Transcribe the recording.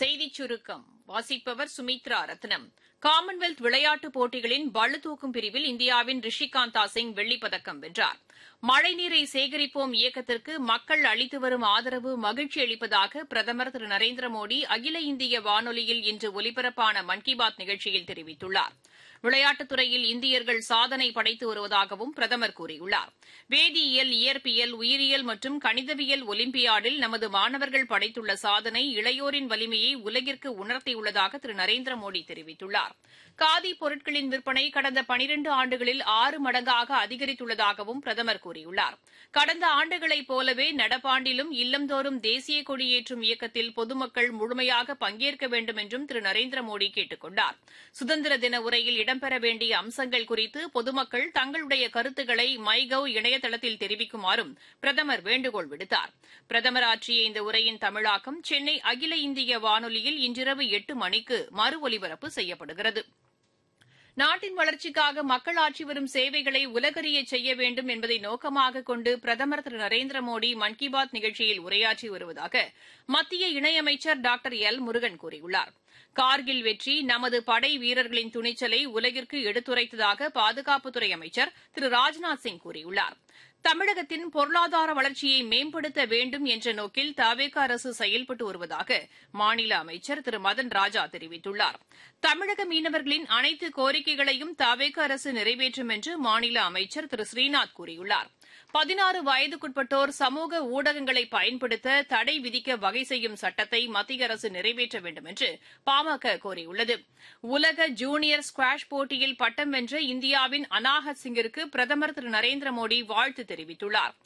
செய்திச் சுருக்கம் வாசிப்பவர் சுமித்ரா ரத்னம் காமன்வெல்த் விளையாட்டுப் போட்டிகளின் பளுதூக்கும் பிரிவில் இந்தியாவின் ரிஷிகாந்தா சிங் வெள்ளிப்பதக்கம் வென்றார் மழைநீரை சேகரிப்போம் இயக்கத்திற்கு மக்கள் அளித்து வரும் ஆதரவு மகிழ்ச்சி அளிப்பதாக பிரதமர் திரு நரேந்திர மோடி அகில இந்திய வானொலியில் இன்று ஒலிபரப்பான மன் கி பாத் நிகழ்ச்சியில் தெரிவித்துள்ளார் விளையாட்டுத் துறையில் இந்தியர்கள் சாதனை படைத்து வருவதாகவும் பிரதமர் கூறியுள்ளார் வேதியியல் இயற்பியல் உயிரியல் மற்றும் கணிதவியல் ஒலிம்பியாடில் நமது மாணவர்கள் படைத்துள்ள சாதனை இளையோரின் வலிமையை உலகிற்கு உணர்த்தியுள்ளதாக திரு நரேந்திர மோடி தெரிவித்துள்ளார் காதி பொருட்களின் விற்பனை கடந்த பனிரண்டு ஆண்டுகளில் ஆறு மடங்காக அதிகரித்துள்ளதாகவும் பிரதமர் கூறியுள்ளார் கடந்த ஆண்டுகளைப் போலவே நடப்பாண்டிலும் இல்லந்தோறும் தேசிய கொடியேற்றும் இயக்கத்தில் பொதுமக்கள் முழுமையாக பங்கேற்க வேண்டும் என்றும் திரு நரேந்திர மோடி கேட்டுக் கொண்டார் சுதந்திர தின உரையில் இடம்பெற வேண்டிய அம்சங்கள் குறித்து பொதுமக்கள் தங்களுடைய கருத்துக்களை மை கவ் இணையதளத்தில் தெரிவிக்குமாறும் பிரதமர் வேண்டுகோள் விடுத்தார் பிரதமர் ஆற்றிய இந்த உரையின் தமிழாக்கம் சென்னை அகில இந்திய வானொலியில் இன்றிரவு எட்டு மணிக்கு மறு ஒலிபரப்பு செய்யப்படுகிறது நாட்டின் வளர்ச்சிக்காக மக்கள் ஆற்றி வரும் சேவைகளை உலகறிய செய்ய வேண்டும் என்பதை நோக்கமாக கொண்டு பிரதமர் திரு நரேந்திர மோடி மன் கி பாத் நிகழ்ச்சியில் உரையாற்றி வருவதாக மத்திய இணையமைச்சர் டாக்டர் எல் முருகன் கூறியுள்ளார் கார்கில் வெற்றி நமது படை வீரர்களின் துணிச்சலை உலகிற்கு எடுத்துரைத்ததாக பாதுகாப்புத்துறை அமைச்சர் திரு ராஜ்நாத் சிங் கூறியுள்ளார் தமிழகத்தின் பொருளாதார வளர்ச்சியை மேம்படுத்த வேண்டும் என்ற நோக்கில் தவேக அரசு செயல்பட்டு வருவதாக மாநில அமைச்சர் திரு மதன் ராஜா தெரிவித்துள்ளார் தமிழக மீனவர்களின் அனைத்து கோரிக்கைகளையும் தவேக அரசு நிறைவேற்றும் என்று மாநில அமைச்சர் திரு ஸ்ரீநாத் கூறியுள்ளார் பதினாறு வயதுக்குட்பட்டோர் சமூக ஊடகங்களை பயன்படுத்த தடை விதிக்க வகை செய்யும் சட்டத்தை மத்திய அரசு நிறைவேற்ற வேண்டும் என்று பாமக கோரியுள்ளது உலக ஜூனியர் ஸ்குவாஷ் போட்டியில் பட்டம் வென்ற இந்தியாவின் அனாஹத் சிங்கிற்கு பிரதமர் திரு நரேந்திர மோடி வாழ்த்து தெரிவித்துள்ளார்